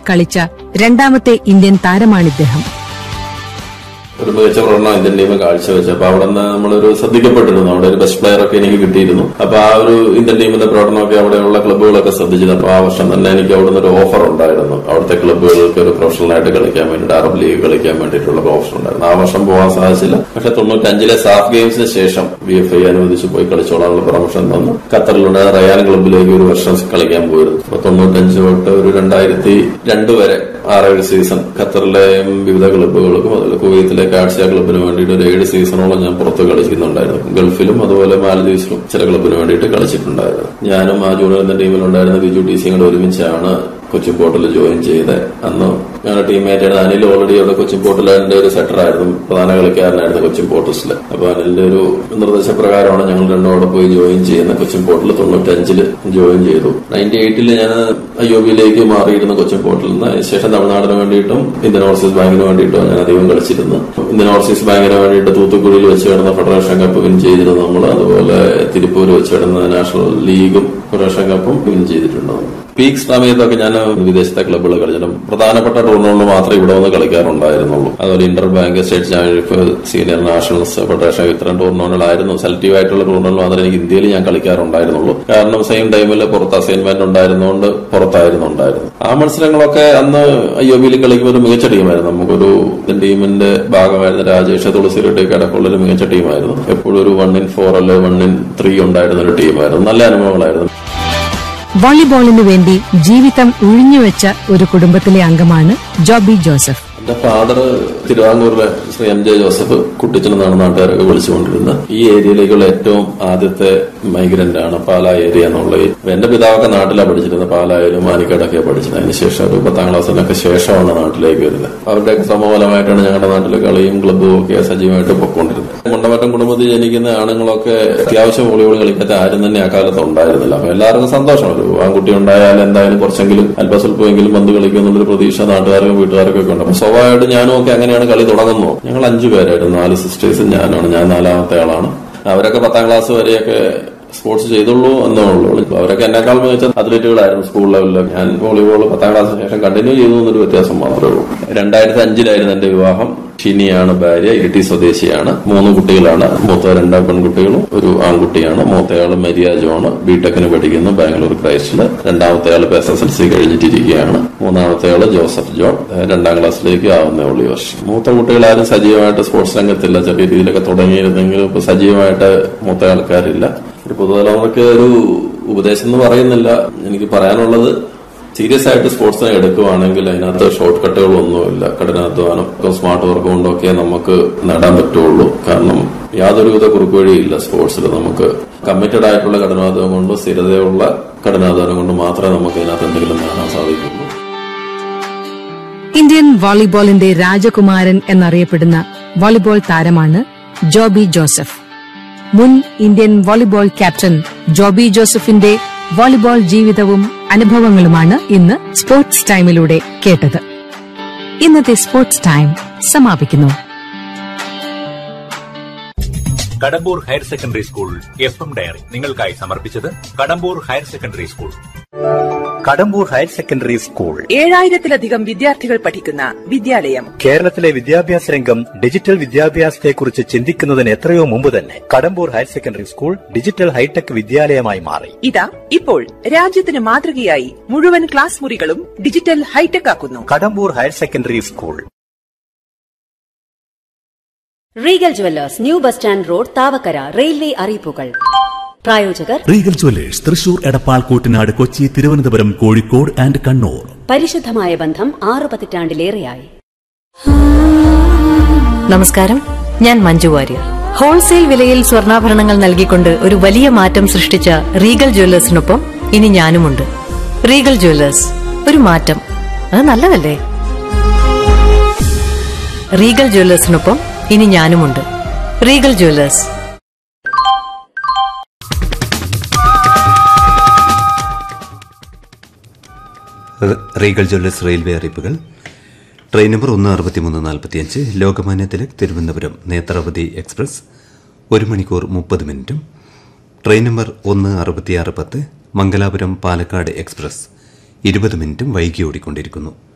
കളിച്ച രണ്ടാമത്തെ ഇന്ത്യൻ താരമാണിദ്ദേഹം ഒരു മികച്ച പ്രകടനം ഇന്ത്യൻ ടീം കാഴ്ചവെച്ചു അപ്പൊ അവിടെ നിന്ന് നമ്മളൊരു ശ്രദ്ധിക്കപ്പെട്ടിരുന്നു അവിടെ ഒരു ബെസ്റ്റ് പ്ലെയർ ഒക്കെ എനിക്ക് കിട്ടിയിരുന്നു അപ്പൊ ആ ഒരു ഇന്ത്യൻ ടീമിന്റെ പ്രകടനമൊക്കെ അവിടെയുള്ള ക്ലബ്ബുകളൊക്കെ ശ്രദ്ധിച്ചിരുന്നു അപ്പൊ ആ വർഷം തന്നെ എനിക്ക് അവിടെ നിന്ന് ഒരു ഓഫർ ഉണ്ടായിരുന്നു അവിടുത്തെ ക്ലബ്ബുകൾക്ക് ഒരു പ്രൊഫഷണൽ ആയിട്ട് കളിക്കാൻ വേണ്ടിയിട്ട് അറബ് ലീഗ് കളിക്കാൻ വേണ്ടിയിട്ടുള്ള ഓഫർ ഉണ്ടായിരുന്നു ആ വർഷം പോകാൻ സാധിച്ചില്ല പക്ഷെ തൊണ്ണൂറ്റഞ്ചിലെ സാഫ് ഗെയിംസിന് ശേഷം ബി എഫ് ഐ അനുവദിച്ച് പോയി കളിച്ചോളാനുള്ള പ്രൊമോഷൻ തന്നു ഖത്തറിലുണ്ടായ റയാൻ ക്ലബ്ബിലേക്ക് ഒരു വർഷം കളിക്കാൻ പോയിരുന്നു അപ്പൊ തൊണ്ണൂറ്റഞ്ച് തൊട്ട് ഒരു രണ്ടായിരത്തി രണ്ട് വരെ ആറേഴ് സീസൺ ഖത്തറിലെ വിവിധ ക്ലബ്ബുകൾക്കും അതുപോലെ കുവൈത്തിലെ കാഴ്ച ക്ലബിന് വേണ്ടിയിട്ട് ഒരു ഏഴ് സീസണോളം ഞാൻ പുറത്ത് കളിക്കുന്നുണ്ടായിരുന്നു ഗൾഫിലും അതുപോലെ മാലദ്വീപ്സിലും ചില ക്ലബിന് വേണ്ടിയിട്ട് കളിച്ചിട്ടുണ്ടായിരുന്നു ഞാനും ആ ജൂനിയർ ടീമിലുണ്ടായിരുന്ന ബിജു ടി സിയും കൂടെ ഒരുമിച്ചാണ് കൊച്ചിൻ പോർട്ടിൽ ജോയിൻ ചെയ്ത് അന്ന് ഞങ്ങളുടെ ടീമേറ്റ് ആയിരുന്നു അനിൽ ഓൾറെഡി അവിടെ കൊച്ചിൻ പോർട്ടിൽ എന്റെ ഒരു സെറ്ററായിരുന്നു പ്രധാന കളിക്കാരനായിരുന്നു കൊച്ചിൻ പോർട്ടസിൽ അപ്പൊ അനിലിന്റെ ഒരു നിർദ്ദേശപ്രകാരമാണ് ഞങ്ങൾ രണ്ടും അവിടെ പോയി ജോയിൻ ചെയ്യുന്നത് കൊച്ചിൻ പോർട്ടിൽ തൊണ്ണൂറ്റഞ്ചില് ജോയിൻ ചെയ്തു നയൻറ്റി എയ്റ്റിൽ ഞാൻ അയ്യോബിയിലേക്ക് മാറിയിരുന്നു കൊച്ചിൻ പോർട്ടിൽ നിന്ന് അതിനുശേഷം തമിഴ്നാടിന് വേണ്ടിയിട്ടും ഇന്ത്യൻ ഓവർസീസ് ബാങ്കിന് വേണ്ടിയിട്ടും ഞാൻ അധികം കളിച്ചിരുന്നു ഇന്ത്യൻ ഓവർസീസ് ബാങ്കിന് വേണ്ടിയിട്ട് തൂത്തുക്കുടിയിൽ വെച്ച് കിടന്ന ഫെഡറേഷൻ കപ്പ് വിൻ ചെയ്തിരുന്നു നമ്മൾ അതുപോലെ തിരുപ്പൂർ വെച്ച് കിടന്ന നാഷണൽ ലീഗും ഫെഡറേഷൻ കപ്പും വിൻ ചെയ്തിട്ടുണ്ട് പീക്ക് സമയത്തൊക്കെ ഞാൻ വിദേശത്തെ ക്ലബ്ബുകൾ കളിച്ചിട്ടുണ്ട് പ്രധാനപ്പെട്ട ടൂർണമെന്റിൽ മാത്രമേ ഇവിടെ വന്ന് കളിക്കാറുണ്ടായിരുന്നുള്ളൂ അതുപോലെ inter bank state championship senior nationals federation ഇത്തരം ടൂർണമെന്റുകളായിരുന്നു സെലക്റ്റീവ് ആയിട്ടുള്ള ടൂർണമെന്റ് മാത്രമേ എനിക്ക് ഇന്ത്യയിൽ ഞാൻ കളിക്കാറുണ്ടായിരുന്നുള്ളൂ കാരണം സെയിം ടൈമിൽ പുറത്ത് അസൈൻമെന്റ് ഉണ്ടായിരുന്നുകൊണ്ട് പുറത്തായിരുന്നു ഉണ്ടായിരുന്നു ആ മത്സരങ്ങളൊക്കെ അന്ന് അയ്യോബിയിൽ കളിക്കുമ്പോൾ ഒരു മികച്ച ടീമായിരുന്നു നമുക്കൊരു ഇന്ത്യൻ ടീമിന്റെ ഭാഗമായിരുന്ന രാജേഷ് തുളസി റെഡ്ഡിയൊക്കെ അടക്കമുള്ള ഒരു മികച്ച ടീമായിരുന്നു എപ്പോഴും ഒരു വൺ ഇൻ ഫോർ അല്ലെ വൺ ഇൻ ത്രീ ഉണ്ടായിരുന്ന ഒരു ടീമായിരുന്നു നല്ല അനുഭവങ്ങളായിരുന്നു വോളിബോളിനു വേണ്ടി ജീവിതം ഉഴിഞ്ഞുവെച്ച ഒരു കുടുംബത്തിലെ അംഗമാണ് ജോബി ജോസഫ് എന്റെ ഫാദർ തിരുവാങ്കൂറിലെ ശ്രീ എം ജെ ജോസഫ് കുട്ടിച്ചൻ എന്നാണ് നാട്ടുകാരൊക്കെ വിളിച്ചുകൊണ്ടിരുന്നത് ഈ ഏരിയയിലേക്കുള്ള ഏറ്റവും ആദ്യത്തെ മൈഗ്രന്റ് ആണ് പാലാ ഏരിയ എന്നുള്ളത് അപ്പൊ എന്റെ പിതാവൊക്കെ നാട്ടിലാണ് പഠിച്ചിരുന്നത് പാലായാലും മാനിക്കാടൊക്കെ പഠിച്ചത് അതിനുശേഷം ഒരു പത്താം ക്ലാസ്സിനൊക്കെ ശേഷമാണ് നാട്ടിലേക്ക് വരുന്നത് അവരുടെയൊക്കെ സമൂലമായിട്ടാണ് ഞങ്ങളുടെ നാട്ടിലെ കളിയും ക്ലബ്ബും ഒക്കെ സജീവമായിട്ട് പൊക്കോണ്ടിരുന്നത് മുണ്ടമറ്റം കുടുംബത്തിൽ ജനിക്കുന്ന ആണുങ്ങളൊക്കെ അത്യാവശ്യം വോളിബോൾ കളിക്കാത്ത ആരും തന്നെ ആ കാലത്ത് ഉണ്ടായിരുന്നില്ല അപ്പൊ എല്ലാവർക്കും സന്തോഷം ഒരു ആൺകുട്ടി ഉണ്ടായാൽ എന്തായാലും കുറച്ചെങ്കിലും അല്പസ്വല്പമെങ്കിലും പന്ത് കളിക്കും എന്നുള്ളൊരു പ്രതീക്ഷ നാട്ടുകാർക്കും വീട്ടുകാർക്കും ഒക്കെ ഉണ്ട് അപ്പൊ സ്വാഭാവികമായിട്ട് ഞാനും ഒക്കെ അങ്ങനെയാണ് കളി തുടങ്ങുന്നത് ഞങ്ങൾ അഞ്ചു പേരായിരുന്നു നാല് സിസ്റ്റേഴ്സും ഞാനാണ് ഞാൻ നാലാമത്തെ ആളാണ് അവരൊക്കെ പത്താം ക്ലാസ് വരെയൊക്കെ സ്പോർട്സ് ചെയ്തുള്ളൂ എന്നേ ഉള്ളൂ അവരൊക്കെ എന്നെക്കാൾ മികച്ച അത്ലറ്റുകളായിരുന്നു സ്കൂൾ ലെവലിൽ ഞാൻ വോളിബോൾ പത്താം ക്ലാസ്സിന് ശേഷം കണ്ടിന്യൂ ചെയ്തു എന്നൊരു വ്യത്യാസം മാത്രമേ ഉള്ളൂ രണ്ടായിരത്തി അഞ്ചിലായിരുന്നു എന്റെ വിവാഹം ഷിനിയാണ് ഭാര്യ ഇരിട്ടി സ്വദേശിയാണ് മൂന്ന് കുട്ടികളാണ് മൂത്ത രണ്ട് പെൺകുട്ടികളും ഒരു ആൺകുട്ടിയാണ് മൂത്തയാള് മരിയ ജോണ് ബിടെക്കിന് പഠിക്കുന്നു ബാംഗ്ലൂർ ക്രൈസ്റ്റില് രണ്ടാമത്തെ ആള് എസ് എസ് എൽ സി കഴിഞ്ഞിട്ടിരിക്കുകയാണ് മൂന്നാമത്തെ ആള് ജോസഫ് ജോൺ രണ്ടാം ക്ലാസ്സിലേക്ക് ആവുന്നേ ഉള്ളൂ ഈ വർഷം മൂത്ത കുട്ടികളാരും സജീവമായിട്ട് സ്പോർട്സ് രംഗത്തില്ല ചെറിയ രീതിയിലൊക്കെ തുടങ്ങിയിരുന്നെങ്കിലും ഇപ്പൊ സജീവമായിട്ട് മൂത്ത ആൾക്കാരില്ല ഒരു പുതുതലമുറയ്ക്ക് ഒരു ഉപദേശം എന്ന് പറയുന്നില്ല എനിക്ക് പറയാനുള്ളത് സീരിയസ് ആയിട്ട് സ്പോർട്സിനെ എടുക്കുവാണെങ്കിൽ അതിനകത്ത് ഷോർട്ട് കട്ടുകളൊന്നുമില്ല കഠിനാധ്വാനം സ്മാർട്ട് വർക്ക് കൊണ്ടൊക്കെ നമുക്ക് നേടാൻ പറ്റുള്ളൂ കാരണം യാതൊരുവിധ കുറുക്കുവഴിയില്ല സ്പോർട്സിൽ നമുക്ക് കമ്മിറ്റഡ് ആയിട്ടുള്ള കഠിനാധ്വാനം കൊണ്ട് സ്ഥിരതയുള്ള കഠിനാധ്വാനം കൊണ്ട് മാത്രമേ നമുക്ക് ഇതിനകത്ത് എന്തെങ്കിലും നേടാൻ സാധിക്കുള്ളൂ ഇന്ത്യൻ വോളിബോളിന്റെ രാജകുമാരൻ എന്നറിയപ്പെടുന്ന വോളിബോൾ താരമാണ് ജോബി ജോസഫ് മുൻ ഇന്ത്യൻ വോളിബോൾ ക്യാപ്റ്റൻ ജോബി ജോസഫിന്റെ വോളിബോൾ ജീവിതവും അനുഭവങ്ങളുമാണ് ഇന്ന് സ്പോർട്സ് ടൈമിലൂടെ കേട്ടത് ഇന്നത്തെ സ്പോർട്സ് ടൈം സമാപിക്കുന്നു Kadambur higher secondary school F M diary നിങ്ങൾക്കായി സമർപ്പിച്ചത് Kadambur higher secondary school Kadambur higher secondary school ഏഴായിരത്തിലധികം വിദ്യാർത്ഥികൾ പഠിക്കുന്ന വിദ്യാലയം കേരളത്തിലെ വിദ്യാഭ്യാസ രംഗം ഡിജിറ്റൽ വിദ്യാഭ്യാസത്തെക്കുറിച്ച് ചിന്തിക്കുന്നതിന് എത്രയോ മുമ്പ് തന്നെ Kadambur higher secondary school digital hi tech വിദ്യാലയമായി മാറി ഇതാ ഇപ്പോൾ രാജ്യത്തിന് മാതൃകയായി മുഴുവൻ ക്ലാസ് മുറികളും ഡിജിറ്റൽ ഹൈടെക് ആക്കുന്നു Kadambur higher secondary school Regal jewellers new bus stand road Thavakkara railway അറിയിപ്പുകൾ പ്രായോജകർ Regal jewellers Thrissur Edappal Kuttanad Kochi Thiruvananthapuram Kozhikode and Kannur പരിശുദ്ധമായ ബന്ധം ആറു പതിറ്റാണ്ടിലേറെയായി നമസ്കാരം ഞാൻ മഞ്ജു വാര്യർ ഹോൾസെയിൽ വിലയിൽ സ്വർണ്ണാഭരണങ്ങൾ നൽകിക്കൊണ്ട് ഒരു വലിയ മാറ്റം സൃഷ്ടിച്ച റീഗൽ ജ്വല്ലേഴ്സിനൊപ്പം ഇനി ഞാനുമുണ്ട് റീഗൽ ജ്വല്ലേഴ്സ് ഒരു മാറ്റം അത് നല്ലതല്ലേ റീഗൽ ജ്വല്ലേഴ്സിനൊപ്പം ഇനി ഞാനുമുണ്ട് Regal jewellers Regal jewellers railway അറിയിപ്പുകൾ ട്രെയിൻ നമ്പർ ഒന്ന് അറുപത്തിമൂന്ന് നാൽപ്പത്തിയഞ്ച് ലോകമാന്യ തിലക് തിരുവനന്തപുരം നേത്രാവതി എക്സ്പ്രസ് ഒരു മണിക്കൂർ മുപ്പത് മിനിറ്റും ട്രെയിൻ നമ്പർ ഒന്ന് അറുപത്തിയാറ് പത്ത് മംഗലാപുരം പാലക്കാട് എക്സ്പ്രസ് ഇരുപത് മിനിറ്റും വൈകി ഓടിക്കൊണ്ടിരിക്കുന്നു